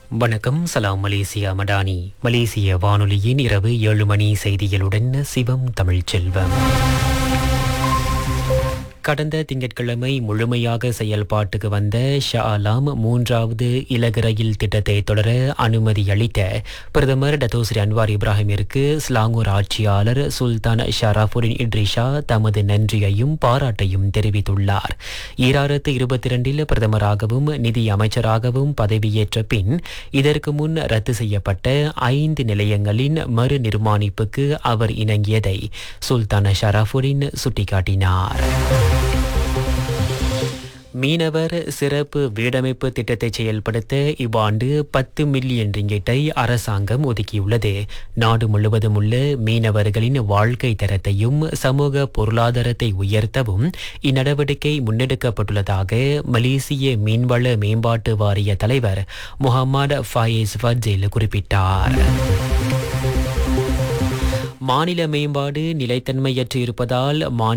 வணக்கம் சலாம் மலேசியா மடானி மலேசிய வானொலியின் இரவு ஏழு மணி செய்திகளுடன் சிவம் தமிழ்ச்செல்வம் கடந்த திங்கட்கிழமை முழுமையாக செயல்பாட்டுக்கு வந்த ஷா ஆலாம் மூன்றாவது இலகு ரயில் திட்டத்தை தொடர அனுமதி அளித்த பிரதமர் டத்தோஸ்ரீ அன்வார் இப்ராஹிமிற்கு ஸ்லாங்கூர் ஆட்சியாளர் சுல்தான் ஷராஃபுடின் இட்ரிஷா தமது நன்றியையும் பாராட்டையும் தெரிவித்துள்ளார் ஈராயிரத்து இருபத்தி இரண்டில் பிரதமராகவும் நிதி அமைச்சராகவும் பதவியேற்ற பின் இதற்கு முன் ரத்து செய்யப்பட்ட ஐந்து நிலையங்களின் மறு நிர்மாணிப்புக்கு அவர் இணங்கியதை சுல்தான் ஷராஃபுடின் சுட்டிக்காட்டினார் மீனவர் சிறப்பு வீடமைப்பு திட்டத்தை செயல்படுத்த இவ்வாண்டு பத்து மில்லியன் ரிங்கெட்டை அரசாங்கம் ஒதுக்கியுள்ளது நாடு முழுவதும் உள்ள மீனவர்களின் வாழ்க்கை தரத்தையும் சமூக பொருளாதாரத்தை உயர்த்தவும் இந்நடவடிக்கை முன்னெடுக்கப்பட்டுள்ளதாக மலேசிய மீன்வள மேம்பாட்டு வாரிய தலைவர் முகமது ஃபயேஸ் ஃபஜேல் குறிப்பிட்டார் மாநில மேம்பாடு நிலைத்தன்மையற்று இருப்பதால் மாநில